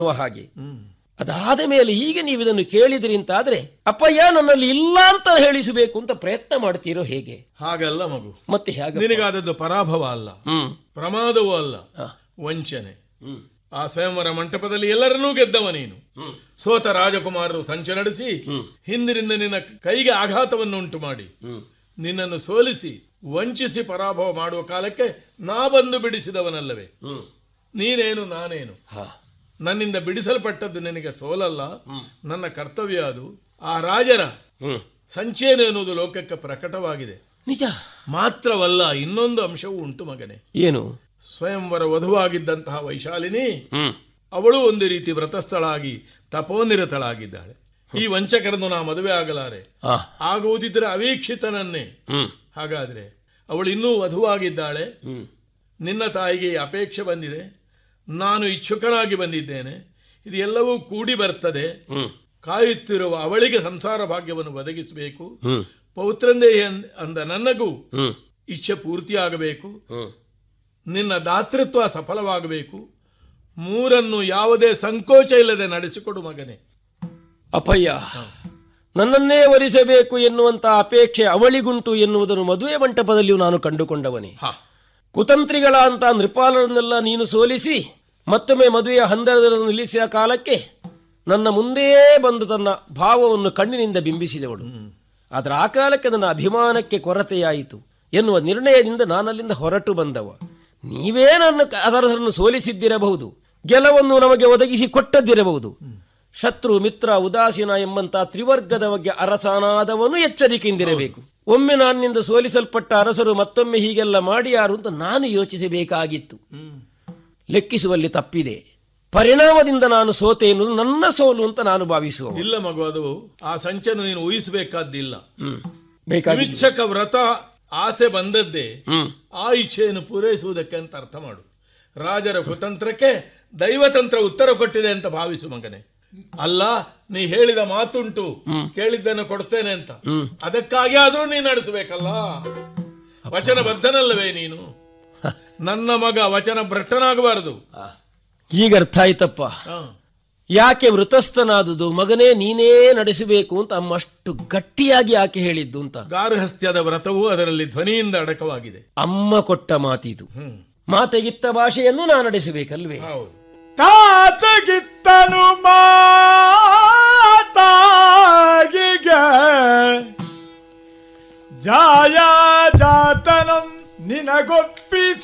ಅನ್ನುವ ಹಾಗೆ ಅದಾದ ಮೇಲೆ ಈಗ ನೀವು ಇದನ್ನು ಕೇಳಿದ್ರಿ ಅಂತಾದ್ರೆ ಅಪ್ಪಯ್ಯ ನನ್ನಲ್ಲಿ ಇಲ್ಲ ಅಂತ ಹೇಳಿಸಬೇಕು ಅಂತ ಪ್ರಯತ್ನ ಮಾಡ್ತೀರೋ ಹೇಗೆ ಹಾಗಲ್ಲ ಮಗು ಮತ್ತೆ ಹೇಗೆ ನಿನಗಾದದ್ದು ಪರಾಭವ ಅಲ್ಲ ಹ್ಮ್ ಪ್ರಮಾದವೂ ಅಲ್ಲ ಹ. ವಂಚನೆ ಹ್ಮ್ ಆ ಸ್ವಯಂವರ ಮಂಟಪದಲ್ಲಿ ಎಲ್ಲರನ್ನೂ ಗೆದ್ದವ ನೀನು ಹ್ಮ್ ಸೋತ ರಾಜಕುಮಾರರು ಸಂಚ ನಡೆಸಿ ಹ್ಮ್. ಹಿಂದಿನಿಂದ ನಿನ್ನ ಕೈಗೆ ಆಘಾತವನ್ನು ಉಂಟು ಮಾಡಿ ಹ್ಮ್ ನಿನ್ನನ್ನು ಸೋಲಿಸಿ ವಂಚಿಸಿ ಪರಾಭವ ಮಾಡುವ ಕಾಲಕ್ಕೆ ನಾ ಬಂದು ಬಿಡಿಸಿದವನಲ್ಲವೇ ಹ್ಮ್ ನೀನೇನು ನಾನೇನು ಹಾ ನನ್ನಿಂದ ಬಿಡಿಸಲ್ಪಟ್ಟದ್ದು ನಿನಗೆ ಸೋಲಲ್ಲ ನನ್ನ ಕರ್ತವ್ಯ ಅದು ಆ ರಾಜರ ಹ್ಮ್ ಸಂಚೇನು ಎನ್ನುವುದು ಲೋಕಕ್ಕೆ ಪ್ರಕಟವಾಗಿದೆ ನಿಜ ಮಾತ್ರವಲ್ಲ ಇನ್ನೊಂದು ಅಂಶವೂ ಉಂಟು ಮಗನೇ ಏನು ಸ್ವಯಂವರ ವಧುವಾಗಿದ್ದಂತಹ ವೈಶಾಲಿನಿ ಹ್ಮ್ ಅವಳು ಒಂದು ರೀತಿ ವ್ರತಸ್ಥಳಾಗಿ ತಪೋನಿರತಳಾಗಿದ್ದಾಳೆ ಈ ವಂಚಕರನ್ನು ನಾ ಮದುವೆ ಆಗಲಾರೆ ಆ ಆಗುವುದಿದ್ರೆ ಅವೀಕ್ಷಿತನನ್ನೇ ಹ್ಮ್ ಹಾಗಾದ್ರೆ ಅವಳು ಇನ್ನೂ ವಧುವಾಗಿದ್ದಾಳೆ ಹ್ಮ್ ನಿನ್ನ ತಾಯಿಗೆ ಈ ಅಪೇಕ್ಷೆ ಬಂದಿದೆ ನಾನು ಇಚ್ಛುಕನಾಗಿ ಬಂದಿದ್ದೇನೆ ಇದು ಎಲ್ಲವೂ ಕೂಡಿ ಬರ್ತದೆ ಹ್ಮ್ ಕಾಯುತ್ತಿರುವ ಅವಳಿಗೆ ಸಂಸಾರ ಭಾಗ್ಯವನ್ನು ಒದಗಿಸಬೇಕು ಹ್ಮ್ ಪೌತ್ರಂದೇ ಅನ್- ಅಂದ ನನಗೂ ಹ್ಮ್ ಇಚ್ಛೆ ಪೂರ್ತಿಯಾಗಬೇಕು ಹ್ಮ್ ನಿನ್ನ ದಾತೃತ್ವ ಸಫಲವಾಗಬೇಕು ಮೂರನ್ನು ಯಾವುದೇ ಸಂಕೋಚ ಇಲ್ಲದೆ ನಡೆಸಿಕೊಡು ಮಗನೇ ಅಪ್ಪಯ್ಯ ನನ್ನನ್ನೇ ಒಲಿಸಬೇಕು ಎನ್ನುವಂತ ಅಪೇಕ್ಷೆ ಅವಳಿಗುಂಟು ಎನ್ನುವುದನ್ನು ಮದುವೆ ಮಂಟಪದಲ್ಲಿಯೂ ನಾನು ಕಂಡುಕೊಂಡವನೇ ಹಾ ಕುತಂತ್ರಿಗಳ ಅಂತ ನೃಪಾಲರನ್ನೆಲ್ಲ ನೀನು ಸೋಲಿಸಿ ಮತ್ತೊಮ್ಮೆ ಮದುವೆಯ ಹಂದರದಲ್ಲಿ ನಿಲ್ಲಿಸಿದ ಕಾಲಕ್ಕೆ ನನ್ನ ಮುಂದೇ ಬಂದು ತನ್ನ ಭಾವವನ್ನು ಕಣ್ಣಿನಿಂದ ಬಿಂಬಿಸಿದವಳು ಆದರೆ ಆ ಕಾಲಕ್ಕೆ ನನ್ನ ಅಭಿಮಾನಕ್ಕೆ ಕೊರತೆಯಾಯಿತು ಎನ್ನುವ ನಿರ್ಣಯದಿಂದ ನಾನಲ್ಲಿಂದ ಹೊರಟು ಬಂದವ ನೀವೇ ನನ್ನ ಕ- ಅದರನ್ನು ಸೋಲಿಸಿದ್ದಿರಬಹುದು ಗೆಲವನ್ನು ನಮಗೆ ಒದಗಿಸಿ ಕೊಟ್ಟದ್ದಿರಬಹುದು ಶತ್ರು ಮಿತ್ರ ಉದಾಸೀನ ಎಂಬಂತ ತ್ರಿವರ್ಗದ ಬಗ್ಗೆ ಅರಸನಾದವನು ಎಚ್ಚರಿಕೆಯಿಂದಿರಬೇಕು ಒಮ್ಮೆ ನಾನಿಂದ ಸೋಲಿಸಲ್ಪಟ್ಟ ಅರಸರು ಮತ್ತೊಮ್ಮೆ ಹೀಗೆಲ್ಲ ಮಾಡಿ ಯಾರು ಅಂತ ನಾನು ಯೋಚಿಸಬೇಕಾಗಿತ್ತು ಲೆಕ್ಕಿಸುವಲ್ಲಿ ತಪ್ಪಿದೆ ಪರಿಣಾಮದಿಂದ ನಾನು ಸೋತೆ ಎನ್ನುವುದು ನನ್ನ ಸೋಲು ಅಂತ ನಾನು ಭಾವಿಸುವ ಇಲ್ಲ ಮಗು ಅದು ಆ ಸಂಚನ್ನು ನೀನು ಊಹಿಸಬೇಕಾದ್ದಿಲ್ಲ ಹ್ಮ್ ಬೇಕಾಗಿ ವಿಚ್ಚಕ ವ್ರತ ಆಸೆ ಬಂದದ್ದೇ ಹ್ಮ್ ಆ ಇಚ್ಛೆಯನ್ನು ಪೂರೈಸುವುದಕ್ಕೆ ಅಂತ ಅರ್ಥ ಮಾಡು ರಾಜರ ಕುತಂತ್ರಕ್ಕೆ ದೈವತಂತ್ರ ಉತ್ತರ ಕೊಟ್ಟಿದೆ ಅಂತ ಭಾವಿಸು ಮಗನೇ ಅಲ್ಲ ನೀ ಹೇಳಿದ ಮಾತುಂಟು ಕೇಳಿದ್ದನ್ನು ಕೊಡ್ತೇನೆ ಅಂತ ಅದಕ್ಕಾಗಿ ಆದ್ರೂ ನೀ ನಡೆಸಬೇಕಲ್ಲ ವಚನ ಬದ್ಧನಲ್ಲವೇ ನೀನು ನನ್ನ ಮಗ ವಚನ ಭ್ರಷ್ಟನಾಗಬಾರದು ಈಗ ಅರ್ಥ ಆಯ್ತಪ್ಪ ಹ. ಯಾಕೆ ವೃತಸ್ಥನಾದುದು ಮಗನೇ ನೀನೇ ನಡೆಸಬೇಕು ಅಂತ ಅಮ್ಮ ಅಷ್ಟು ಗಟ್ಟಿಯಾಗಿ ಯಾಕೆ ಹೇಳಿದ್ದು ಅಂತ ಗಾರ್ಹಸ್ಥ್ಯದ ವ್ರತವು ಅದರಲ್ಲಿ ಧ್ವನಿಯಿಂದ ಅಡಕವಾಗಿದೆ ಅಮ್ಮ ಕೊಟ್ಟ ಮಾತಿದು ಹ್ಮ್ ಮಾತೆಗಿತ್ತ ಭಾಷೆಯನ್ನು ನಾನು ನಡೆಸಬೇಕಲ್ವೇ ಹೌದು ತಾತಗಿತ್ತನು ಮಾತಾಗಿಗೆ ಜಾಯ ಜಾತನಂ ನಿನಗೊಪ್ಪಿಸು